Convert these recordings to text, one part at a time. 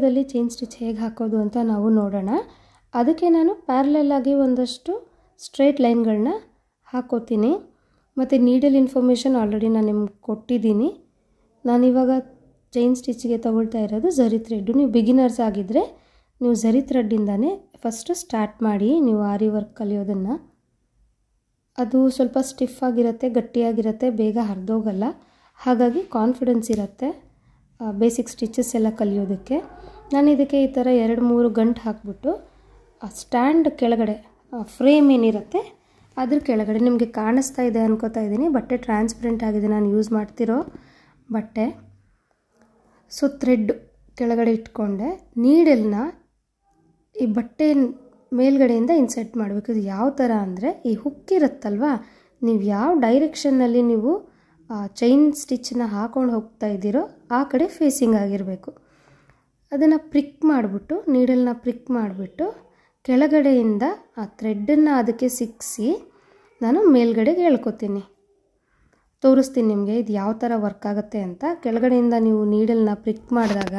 ವಿಡಿಯೋದಲ್ಲಿ chain stitch ಹೇಗೆ ಹಾಕೋದು ಅಂತ ನಾವು ನೋಡೋಣ ಅದಕ್ಕೆ ನಾನು ಪ್ಯಾರಲಲ್ ಆಗಿ ಒಂದಷ್ಟು ಸ್ಟ್ರೈಟ್ ಲೈನ್ಗಳನ್ನ ಹಾಕೋತೀನಿ ಮತ್ತು ನೀಡಲ್ ಇನ್ಫಾರ್ಮೇಷನ್ ಆಲ್ರೆಡಿ ನಾನು ನಿಮ್ಗೆ ಕೊಟ್ಟಿದ್ದೀನಿ ನಾನಿವಾಗ ಚೈನ್ ಸ್ಟಿಚ್ಗೆ ತಗೊಳ್ತಾ ಇರೋದು ಝರಿ ಥ್ರೆಡ್ಡು ನೀವು ಬಿಗಿನರ್ಸ್ ಆಗಿದ್ದರೆ ನೀವು ಝರಿ ಥ್ರೆಡ್ಡಿಂದನೇ ಫಸ್ಟು ಸ್ಟಾರ್ಟ್ ಮಾಡಿ ನೀವು ಆರಿ ವರ್ಕ್ ಕಲಿಯೋದನ್ನು ಅದು ಸ್ವಲ್ಪ ಸ್ಟಿಫ್ ಆಗಿರುತ್ತೆ ಗಟ್ಟಿಯಾಗಿರುತ್ತೆ ಬೇಗ ಹರಿದೋಗಲ್ಲ ಹಾಗಾಗಿ ಕಾನ್ಫಿಡೆನ್ಸ್ ಇರುತ್ತೆ ಬೇಸಿಕ್ ಸ್ಟಿಚಸ್ ಎಲ್ಲ ಕಲಿಯೋದಕ್ಕೆ ನಾನು ಇದಕ್ಕೆ ಈ ಥರ ಎರಡು ಮೂರು ಗಂಟು ಹಾಕ್ಬಿಟ್ಟು ಆ ಸ್ಟ್ಯಾಂಡ್ ಕೆಳಗಡೆ ಫ್ರೇಮ್ ಏನಿರುತ್ತೆ ಅದ್ರ ಕೆಳಗಡೆ ನಿಮಗೆ ಕಾಣಿಸ್ತಾ ಇದೆ ಅನ್ಕೋತಾ ಇದ್ದೀನಿ ಬಟ್ಟೆ ಟ್ರಾನ್ಸ್ಪರೆಂಟ್ ಆಗಿದೆ ನಾನು ಯೂಸ್ ಮಾಡ್ತಿರೋ ಬಟ್ಟೆ ಸೊ ಥ್ರೆಡ್ ಕೆಳಗಡೆ ಇಟ್ಕೊಂಡೆ ನೀಡಲ್ನ ಈ ಬಟ್ಟೆ ಮೇಲ್ಗಡೆಯಿಂದ ಇನ್ಸರ್ಟ್ ಮಾಡಬೇಕು ಇದು ಯಾವ ಥರ ಅಂದರೆ ಈ ಹುಕ್ ಇರುತ್ತಲ್ವ ನೀವು ಯಾವ ಡೈರೆಕ್ಷನ್ನಲ್ಲಿ ನೀವು ಚೈನ್ ಸ್ಟಿಚ್ಚನ್ನ ಹಾಕೊಂಡು ಹೋಗ್ತಾ ಇದ್ದೀರೋ ಆ ಕಡೆ ಫೇಸಿಂಗ್ ಆಗಿರಬೇಕು ಅದನ್ನು ಪ್ರಿಕ್ ಮಾಡಿಬಿಟ್ಟು ನೀಡಲ್ನ ಪ್ರಿಕ್ ಮಾಡಿಬಿಟ್ಟು ಕೆಳಗಡೆಯಿಂದ ಆ ಥ್ರೆಡ್ಡನ್ನು ಅದಕ್ಕೆ ಸಿಕ್ಕಿಸಿ ನಾನು ಮೇಲ್ಗಡೆಗೆ ಹೇಳ್ಕೊತೀನಿ ತೋರಿಸ್ತೀನಿ ನಿಮಗೆ ಇದು ಯಾವ ಥರ ವರ್ಕ್ ಆಗುತ್ತೆ ಅಂತ ಕೆಳಗಡೆಯಿಂದ ನೀವು ನೀಡಲ್ನ ಪ್ರಿಕ್ ಮಾಡಿದಾಗ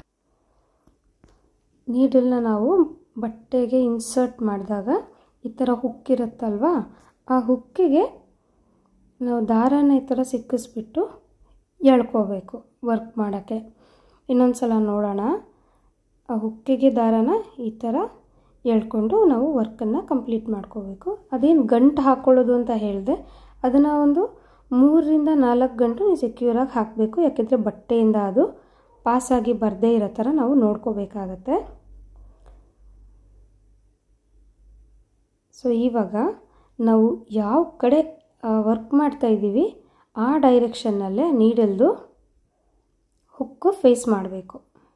ನೀಡಲ್ನ ನಾವು ಬಟ್ಟೆಗೆ ಇನ್ಸರ್ಟ್ ಮಾಡಿದಾಗ ಈ ಥರ ಹುಕ್ ಇರುತ್ತಲ್ವ ಆ ಹುಕ್ಕಿಗೆ ನಾವು ದಾರಾನ ಈ ಥರ ಸಿಕ್ಕಿಸ್ಬಿಟ್ಟು ಎಳ್ಕೋಬೇಕು ವರ್ಕ್ ಮಾಡೋಕ್ಕೆ ಇನ್ನೊಂದು ಸಲ ನೋಡೋಣ ಆ ಹುಕ್ಕಿಗೆ ದಾರಾನ ಈ ಥರ ಎಳ್ಕೊಂಡು ನಾವು ವರ್ಕನ್ನು ಕಂಪ್ಲೀಟ್ ಮಾಡ್ಕೋಬೇಕು ಅದೇನು ಗಂಟು ಹಾಕ್ಕೊಳ್ಳೋದು ಅಂತ ಹೇಳಿದೆ ಅದನ್ನು ಒಂದು ಮೂರರಿಂದ ನಾಲ್ಕು ಗಂಟು ನೀವು ಸೆಕ್ಯೂರಾಗಿ ಹಾಕಬೇಕು ಯಾಕೆಂದರೆ ಬಟ್ಟೆಯಿಂದ ಅದು ಪಾಸಾಗಿ ಬರದೇ ಇರೋ ಥರ ನಾವು ನೋಡ್ಕೋಬೇಕಾಗತ್ತೆ ಸೊ ಇವಾಗ ನಾವು ಯಾವ ಕಡೆ ವರ್ಕ್ ಮಾಡ್ತಾ ಇದ್ದೀವಿ ಆ ಡೈರೆಕ್ಷನ್ನಲ್ಲೇ ನೀಡಲ್ದು ಹುಕ್ಕು ಫೇಸ್ ಮಾಡಬೇಕು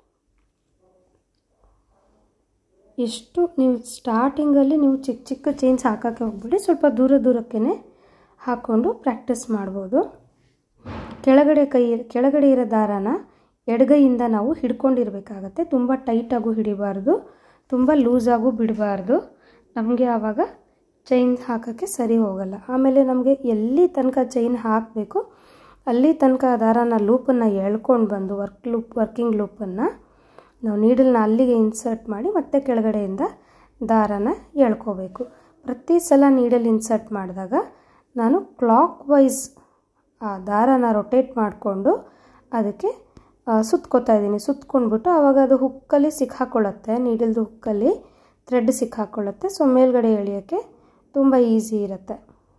ಎಷ್ಟು ನೀವು ಸ್ಟಾರ್ಟಿಂಗಲ್ಲಿ ನೀವು ಚಿಕ್ಕ ಚಿಕ್ಕ ಚೈನ್ಸ್ ಹಾಕೋಕ್ಕೆ ಹೋಗ್ಬಿಡಿ ಸ್ವಲ್ಪ ದೂರ ದೂರಕ್ಕೇ ಹಾಕ್ಕೊಂಡು ಪ್ರಾಕ್ಟೀಸ್ ಮಾಡ್ಬೋದು ಕೆಳಗಡೆ ಕೈ ಕೆಳಗಡೆ ಇರೋ ದಾರಾನ ಎಡಗೈಯಿಂದ ನಾವು ಹಿಡ್ಕೊಂಡಿರ್ಬೇಕಾಗತ್ತೆ ತುಂಬ ಟೈಟಾಗೂ ಹಿಡಿಬಾರ್ದು ತುಂಬ ಲೂಸಾಗೂ ಬಿಡಬಾರ್ದು ನಮಗೆ ಆವಾಗ ಚೈನ್ ಹಾಕೋಕ್ಕೆ ಸರಿ ಹೋಗಲ್ಲ ಆಮೇಲೆ ನಮಗೆ ಎಲ್ಲಿ ತನಕ ಚೈನ್ ಹಾಕಬೇಕು ಅಲ್ಲಿ ತನಕ ದಾರಾನ ಲೂಪನ್ನು ಎಳ್ಕೊಂಡು ಬಂದು ವರ್ಕ್ ಲೂಪ್ ವರ್ಕಿಂಗ್ ಲೂಪನ್ನು ನಾವು ನೀಡಲ್ನ ಅಲ್ಲಿಗೆ ಇನ್ಸರ್ಟ್ ಮಾಡಿ ಮತ್ತೆ ಕೆಳಗಡೆಯಿಂದ ದಾರಾನ ಎಳ್ಕೋಬೇಕು ಪ್ರತಿ ಸಲ ನೀಡಲ್ ಇನ್ಸರ್ಟ್ ಮಾಡಿದಾಗ ನಾನು ಕ್ಲಾಕ್ ವೈಸ್ ಆ ದಾರಾನ ರೊಟೇಟ್ ಮಾಡಿಕೊಂಡು ಅದಕ್ಕೆ ಸುತ್ಕೋತಾ ಇದ್ದೀನಿ ಸುತ್ಕೊಂಡ್ಬಿಟ್ಟು ಆವಾಗ ಅದು ಹುಕ್ಕಲ್ಲಿ ಸಿಕ್ಕಾಕೊಳ್ಳುತ್ತೆ ನೀಡಲ್ದು ಹುಕ್ಕಲ್ಲಿ ಥ್ರೆಡ್ ಸಿಕ್ಕಾಕೊಳ್ಳುತ್ತೆ ಸೊ ಮೇಲ್ಗಡೆ ಎಳೆಯೋಕ್ಕೆ ತುಂಬ ಈಸಿ ಇರುತ್ತೆ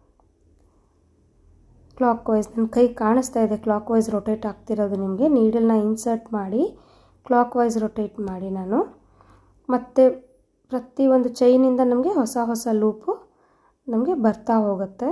ಕ್ಲಾಕ್ ವೈಸ್ ನನ್ನ ಕೈ ಕಾಣಿಸ್ತಾ ಇದೆ ಕ್ಲಾಕ್ ವೈಸ್ ರೊಟೇಟ್ ಆಗ್ತಿರೋದು ನಿಮಗೆ ನೀಡಲ್ನ ಇನ್ಸರ್ಟ್ ಮಾಡಿ ಕ್ಲಾಕ್ ವೈಸ್ ರೊಟೇಟ್ ಮಾಡಿ ನಾನು ಮತ್ತು ಪ್ರತಿಯೊಂದು ಚೈನಿಂದ ನಮಗೆ ಹೊಸ ಹೊಸ ಲೂಪು ನಮಗೆ ಬರ್ತಾ ಹೋಗುತ್ತೆ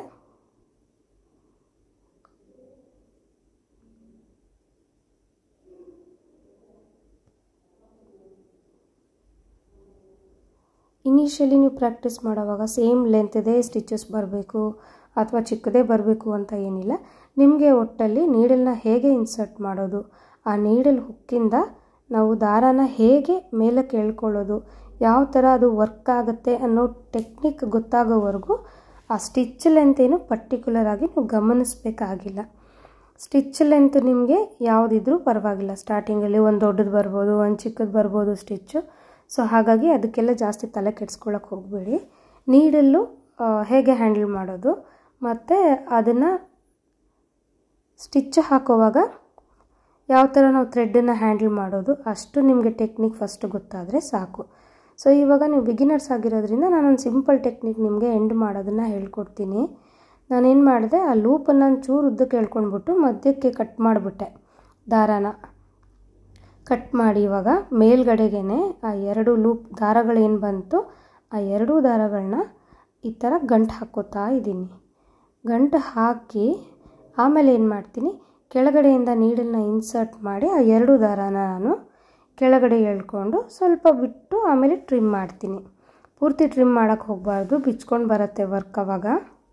ಇನಿಷಿಯಲಿ ನೀವು ಪ್ರಾಕ್ಟೀಸ್ ಮಾಡೋವಾಗ ಸೇಮ್ ಲೆಂತ್ದೇ ಸ್ಟಿಚಸ್ ಬರಬೇಕು ಅಥವಾ ಚಿಕ್ಕದೇ ಬರಬೇಕು ಅಂತ ಏನಿಲ್ಲ ನಿಮಗೆ ಒಟ್ಟಲ್ಲಿ ನೀಡಲ್ನ ಹೇಗೆ ಇನ್ಸರ್ಟ್ ಮಾಡೋದು ಆ ನೀಡಲ್ ಹುಕ್ಕಿಂದ ನಾವು ದಾರಾನ ಹೇಗೆ ಮೇಲಕ್ಕೆ ಎಳ್ಕೊಳ್ಳೋದು ಯಾವ ಥರ ಅದು ವರ್ಕ್ ಆಗುತ್ತೆ ಅನ್ನೋ ಟೆಕ್ನಿಕ್ ಗೊತ್ತಾಗೋವರೆಗೂ ಆ ಸ್ಟಿಚ್ ಲೆಂತ್ ಏನು ಪರ್ಟಿಕ್ಯುಲರ್ ಆಗಿ ನೀವು ಗಮನಿಸಬೇಕಾಗಿಲ್ಲ ಸ್ಟಿಚ್ ಲೆಂತ್ ನಿಮಗೆ ಯಾವುದಿದ್ರೂ ಪರವಾಗಿಲ್ಲ ಸ್ಟಾರ್ಟಿಂಗಲ್ಲಿ ಒಂದು ದೊಡ್ಡದು ಬರ್ಬೋದು ಒಂದು ಚಿಕ್ಕದು ಬರ್ಬೋದು ಸ್ಟಿಚ್ಚು ಸೊ ಹಾಗಾಗಿ ಅದಕ್ಕೆಲ್ಲ ಜಾಸ್ತಿ ತಲೆ ಕೆಡಿಸ್ಕೊಳ್ಳೋಕೆ ಹೋಗಬೇಡಿ ನೀಡಲ್ಲು ಹೇಗೆ ಹ್ಯಾಂಡಲ್ ಮಾಡೋದು ಮತ್ತು ಅದನ್ನು ಸ್ಟಿಚ್ ಹಾಕೋವಾಗ ಯಾವ ಥರ ನಾವು ಥ್ರೆಡ್ಡನ್ನು ಹ್ಯಾಂಡಲ್ ಮಾಡೋದು ಅಷ್ಟು ನಿಮಗೆ ಟೆಕ್ನಿಕ್ ಫಸ್ಟ್ ಗೊತ್ತಾದರೆ ಸಾಕು ಸೊ ಇವಾಗ ನೀವು ಬಿಗಿನರ್ಸ್ ಆಗಿರೋದ್ರಿಂದ ನಾನೊಂದು ಸಿಂಪಲ್ ಟೆಕ್ನಿಕ್ ನಿಮಗೆ ಎಂಡ್ ಮಾಡೋದನ್ನು ಹೇಳ್ಕೊಡ್ತೀನಿ ನಾನೇನು ಮಾಡಿದೆ ಆ ಲೂಪನ್ನು ಚೂರು ಉದ್ದಕ್ಕೆ ಹೇಳ್ಕೊಂಡ್ಬಿಟ್ಟು ಮಧ್ಯಕ್ಕೆ ಕಟ್ ಮಾಡಿಬಿಟ್ಟೆ ದಾರಾನ ಕಟ್ ಮಾಡಿ ಇವಾಗ ಮೇಲ್ಗಡೆಗೆ ಆ ಎರಡು ಲೂಪ್ ದಾರಗಳೇನು ಬಂತು ಆ ಎರಡೂ ದಾರಗಳನ್ನ ಈ ಥರ ಗಂಟು ಹಾಕ್ಕೋತಾ ಇದ್ದೀನಿ ಗಂಟು ಹಾಕಿ ಆಮೇಲೆ ಏನು ಮಾಡ್ತೀನಿ ಕೆಳಗಡೆಯಿಂದ ನೀಡಲ್ನ ಇನ್ಸರ್ಟ್ ಮಾಡಿ ಆ ಎರಡು ದಾರಾನ ನಾನು ಕೆಳಗಡೆ ಎಳ್ಕೊಂಡು ಸ್ವಲ್ಪ ಬಿಟ್ಟು ಆಮೇಲೆ ಟ್ರಿಮ್ ಮಾಡ್ತೀನಿ ಪೂರ್ತಿ ಟ್ರಿಮ್ ಮಾಡೋಕ್ಕೆ ಹೋಗಬಾರ್ದು ಬಿಚ್ಕೊಂಡು ಬರುತ್ತೆ ವರ್ಕ್ ಅವಾಗ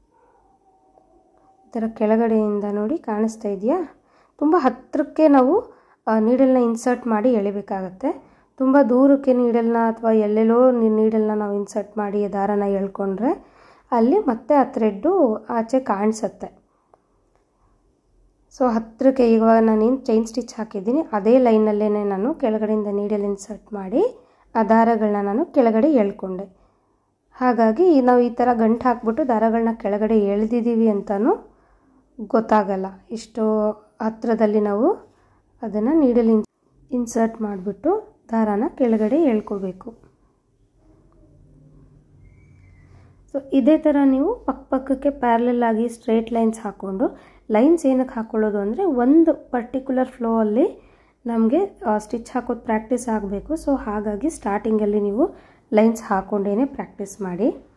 ಈ ಥರ ಕೆಳಗಡೆಯಿಂದ ನೋಡಿ ಕಾಣಿಸ್ತಾ ಇದೆಯಾ ತುಂಬ ಹತ್ತಿರಕ್ಕೆ ನಾವು ನೀಡಲ್ನ ಇನ್ಸರ್ಟ್ ಮಾಡಿ ಎಳಿಬೇಕಾಗತ್ತೆ ತುಂಬ ದೂರಕ್ಕೆ ನೀಡಲ್ನ ಅಥವಾ ಎಲ್ಲೆಲ್ಲೋ ನೀಡಲ್ನ ನಾವು ಇನ್ಸರ್ಟ್ ಮಾಡಿ ದಾರನ ಎಳ್ಕೊಂಡ್ರೆ ಅಲ್ಲಿ ಮತ್ತೆ ಆ ಥ್ರೆಡ್ಡು ಆಚೆ ಕಾಣಿಸುತ್ತೆ ಸೊ ಹತ್ತಿರಕ್ಕೆ ಇವಾಗ ನಾನೇನು ಚೈನ್ ಸ್ಟಿಚ್ ಹಾಕಿದ್ದೀನಿ ಅದೇ ಲೈನಲ್ಲೇ ನಾನು ಕೆಳಗಡೆಯಿಂದ ನೀಡಲ್ ಇನ್ಸರ್ಟ್ ಮಾಡಿ ಆ ದಾರಗಳನ್ನ ನಾನು ಕೆಳಗಡೆ ಎಳ್ಕೊಂಡೆ ಹಾಗಾಗಿ ನಾವು ಈ ಥರ ಗಂಟು ಹಾಕ್ಬಿಟ್ಟು ದಾರಗಳನ್ನ ಕೆಳಗಡೆ ಎಳೆದಿದ್ದೀವಿ ಅಂತಲೂ ಗೊತ್ತಾಗಲ್ಲ ಇಷ್ಟು ಹತ್ತಿರದಲ್ಲಿ ನಾವು ಅದನ್ನು ನೀಡಲ್ ಇನ್ ಇನ್ಸರ್ಟ್ ಮಾಡಿಬಿಟ್ಟು ದಾರಾನ ಕೆಳಗಡೆ ಎಳ್ಕೋಬೇಕು ಸೊ ಇದೇ ಥರ ನೀವು ಪಕ್ಕ ಪಕ್ಕಕ್ಕೆ ಪ್ಯಾರಲಲ್ ಆಗಿ ಸ್ಟ್ರೇಟ್ ಲೈನ್ಸ್ ಹಾಕ್ಕೊಂಡು ಲೈನ್ಸ್ ಏನಕ್ಕೆ ಹಾಕ್ಕೊಳ್ಳೋದು ಅಂದರೆ ಒಂದು ಪರ್ಟಿಕ್ಯುಲರ್ ಫ್ಲೋ ಅಲ್ಲಿ ನಮಗೆ ಸ್ಟಿಚ್ ಹಾಕೋದು ಪ್ರಾಕ್ಟೀಸ್ ಆಗಬೇಕು ಸೊ ಹಾಗಾಗಿ ಸ್ಟಾರ್ಟಿಂಗಲ್ಲಿ ನೀವು ಲೈನ್ಸ್ ಹಾಕ್ಕೊಂಡೇ ಪ್ರಾಕ್ಟೀಸ್ ಮಾಡಿ